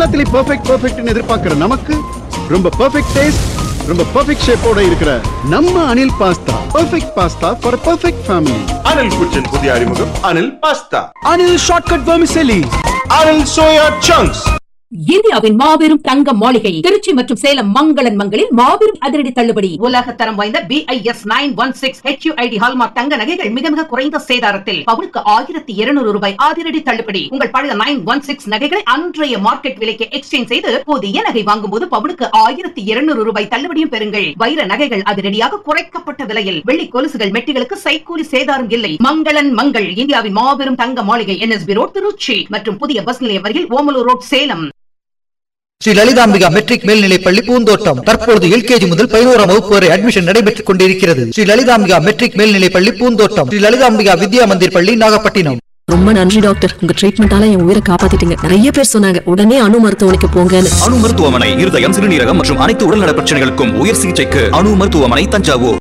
எல்லாத்துலயும் பெர்ஃபெக்ட் பெர்ஃபெக்ட்னு எதிர்பார்க்கிற நமக்கு ரொம்ப பெர்ஃபெக்ட் டேஸ்ட் ரொம்ப பெர்ஃபெக்ட் ஷேப்போட இருக்கிற நம்ம Anil pasta perfect pasta for perfect family Anil kitchen புதிய அறிமுகம் Anil pasta Anil shortcut vermicelli Anil soya chunks இந்தியாவின் மாபெரும் தங்க மாளிகை திருச்சி மற்றும் சேலம் மங்களன் மங்களில் மாபெரும் அதிரடி தள்ளுபடி உலக தரம் வாய்ந்த BIS nine one six HUID hallmark தங்க நகைகள் மிக மிக குறைந்த சேதாரத்தில் பவுனுக்கு ஆயிரத்தி இருநூறு ரூபாய் அதிரடி தள்ளுபடி உங்கள் பழைய நைன் ஒன் சிக்ஸ் நகைகளை அன்றைய மார்க்கெட் விலைக்கு எக்ஸ்சேஞ்ச் செய்து புதிய நகை வாங்கும் போது பவுனுக்கு ஆயிரத்தி இருநூறு ரூபாய் தள்ளுபடியும் பெறுங்கள் வைர நகைகள் அதிரடியாக குறைக்கப்பட்ட விலையில் வெள்ளி கொலுசுகள் மெட்டிகளுக்கு சைக்கூலி சேதாரம் இல்லை மங்களன் மங்கள் இந்தியாவின் மாபெரும் தங்க மாளிகை என்எஸ்பி ரோட் திருச்சி மற்றும் புதிய பஸ் நிலையம் அருகில் ஓமலூர் ரோட் சேலம் ஸ்ரீ லலிதாம்பிகா மெட்ரிக் மேல்நிலைப்பள்ளி பூந்தோட்டம் தற்பொழுது எல்கேஜி முதல் பதினோராம் வகுப்பு வரை அட்மிஷன் நடைபெற்றுக் கொண்டிருக்கிறது ஸ்ரீ லலிதாம்பிகா மெட்ரிக் மேல்நிலைப்பள்ளி பூந்தோட்டம் ஸ்ரீ லலிதாம்பிகா வித்யா மந்திர் பள்ளி நாகப்பட்டினம் ரொம்ப நன்றி டாக்டர் உங்க ட்ரீட்மெண்டால என் உயிரை காப்பாத்திட்டீங்க நிறைய பேர் சொன்னாங்க உடனே அணு மருத்துவமனைக்கு போங்கன்னு அணு மருத்துவமனை இருதயம் சிறுநீரகம் மற்றும் அனைத்து உடல்நல பிரச்சனைகளுக்கும் உயர் சிகிச்சைக்கு அணு மருத்துவமனை தஞ்சாவூர்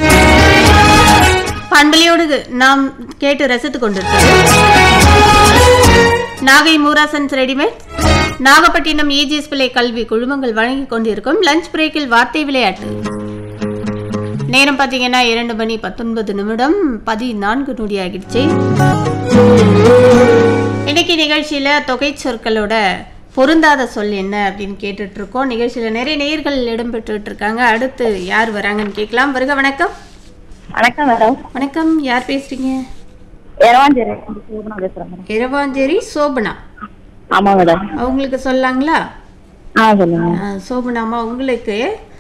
பண்பலையோடு நாம் கேட்டு ரசித்துக் கொண்டிருக்கிறோம் நாகை மூராசன்ஸ் ரெடிமேட் நாகப்பட்டினம் இஜிஎஸ் பிள்ளை கல்வி குழுமங்கள் வழங்கிக் கொண்டிருக்கும் லஞ்ச் பிரேக்கில் வார்த்தை விளையாட்டு நேரம் பார்த்தீங்கன்னா இரண்டு மணி பத்தொன்பது நிமிடம் பதினான்கு நொடி ஆகிடுச்சு இன்னைக்கு நிகழ்ச்சியில தொகை சொற்களோட பொருந்தாத சொல் என்ன அப்படின்னு கேட்டுட்டு இருக்கோம் நிகழ்ச்சியில நிறைய நேர்கள் இடம்பெற்றுட்டு இருக்காங்க அடுத்து யார் வராங்கன்னு கேட்கலாம் வருக வணக்கம் வணக்கம் மேடம் வணக்கம் யார் பேசுறீங்க எரவாஞ்சேரி சோபனா பேசுறேன் மேடம் இரவாஞ்சேரி சோபனா ஆமா மேடம் அவங்களுக்கு சொல்லாங்களா ஆ சொல்லுங்க ஆ, சோபனாமா உங்களுக்கு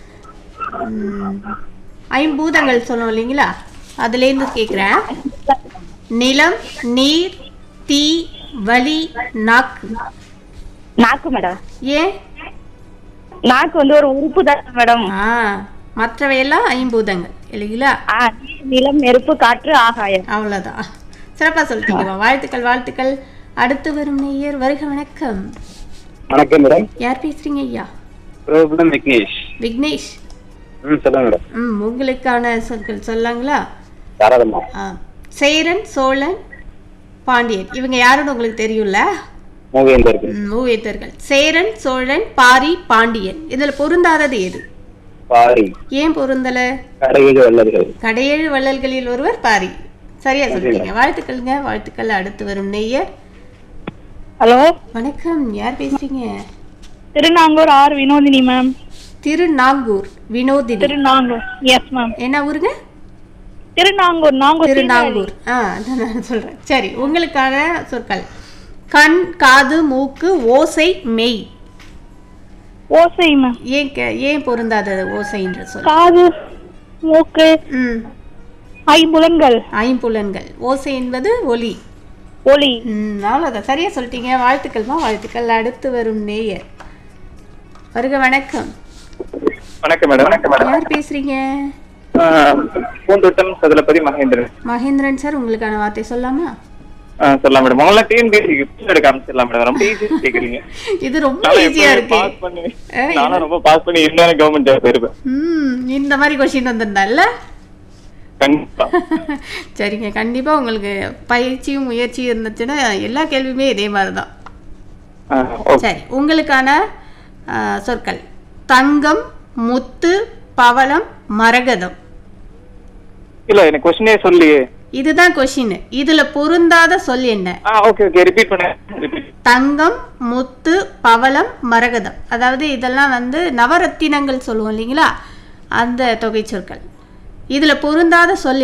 ம், ஐம்பூதங்கள் சொன்னோம் இல்லைங்களா அதுலேருந்து கேட்குறேன் நிலம் நீர் தீ வலி நாக்கு நாக்கு மேடம் ஏன் நாக்கு வந்து ஒரு உறுப்பு தான் மேடம் ஆ மற்றவையெல்லாம் ஐம்பூதங்கள் இல்லைங்களா ஆ நீர், நிலம் நெருப்பு காற்று ஆகாயம் அவ்வளோதான் சிறப்பாக சொல்லிட்டீங்கம்மா வாழ்த்துக்கள் வாழ்த்துக்கள் அடுத்து வரும் நேயர் வருக வணக்கம் வணக்கம் மேடம் யார் பேசுறீங்க ஐயா ப்ரோப்ளம் விக்னேஷ் விக்னேஷ் ம் சொல்லுங்க மேடம் ம் உங்களுக்கான சொற்கள் சொல்லாங்களா தாராளமா ஆ, சேரன் சோழன் பாண்டியன் இவங்க யாருன்னு உங்களுக்கு தெரியும்ல மூவி எந்த இருக்கு ம், மூவேத்தர்கள் சேரன் சோழன் பாரி பாண்டியன் இதுல பொருந்தாதது எது பாரி ஏன் பொருந்தல கடைகள் வல்லதுகள் கடையேழு வள்ளல்களில் ஒருவர் பாரி சரியா சொல்லிட்டீங்க வாழ்த்துக்கள்ங்க வாழ்த்துக்கள் அடுத்து வரும் நெய்யர் ஹலோ வணக்கம் யார் பேசுறீங்க Thirunangur R Vinothini ma'am Thirunangur Vinothini Thirunangur yes ma'am என்ன ஊருங்க திருநாங்கூர் நாங்கூர் திருநாங்கூர் ஆ அதான் நான் சொல்றேன் சரி உங்களுக்கான சொற்கள் கண் காது மூக்கு ஓசை மெய் ஓசை மேம் ஏன் கே- ஏன் பொருந்தாத ஓசைன்ற சொல் காது மூக்கு ம் ஐம்புலன்கள் ஐம்புலன்கள் ஓசை என்பது ஒலி ஒளி ம் அவ்வளோதான் சரியா சொல்லிட்டீங்க வாழ்த்துக்கள்மா வாழ்த்துக்கள் அடுத்து வரும் நேயர் வருக வணக்கம் வணக்கம் மேடம் வணக்கம் யார் பேசுறீங்க பூந்தோட்டம் சதுலபதி மகேந்திரன் மகேந்திரன் சார் உங்களுக்கான வார்த்தை சொல்லாமா சொல்லலாம் மேடம் உங்களை டிஎன்பிஎஸ்சி எடுக்க காமிச்சிடலாம் மேடம் ரொம்ப ஈஸியா கேக்குறீங்க இது ரொம்ப ஈஸியா இருக்கு பாஸ் பண்ணி ஆ, நானும் ரொம்ப பாஸ் பண்ணி இருந்தாலும் கவர்மெண்ட் ஜாப் போயிருப்பேன் ம் இந்த மாதிரி கொஸ்டின் வந்திருந்தால கண்டிப்பா சரிங்க கண்டிப்பா உங்களுக்கு பயிற்சியும் முயற்சியும் இருந்துச்சுன்னா எல்லா கேள்வியுமே இதே மாதிரி தான் ஆ, ஓகே சரி உங்களுக்கான ஆ, சொற்கள் தங்கம் முத்து பவளம் மரகதம் இல்ல எனக்கு கொஸ்டினே சொல்லியே இதுதான் கொஷின் இதுல பொருந்தாத சொல் என்ன ஆ ஓகே ஓகே ரிப்பீட் பண்ண ரிப்பீட் தங்கம் முத்து பவளம் மரகதம் அதாவது இதெல்லாம் வந்து நவரத்தினங்கள் சொல்லுவோம் இல்லைங்களா அந்த தொகை சொற்கள் இதுல பொருந்தாத சொல்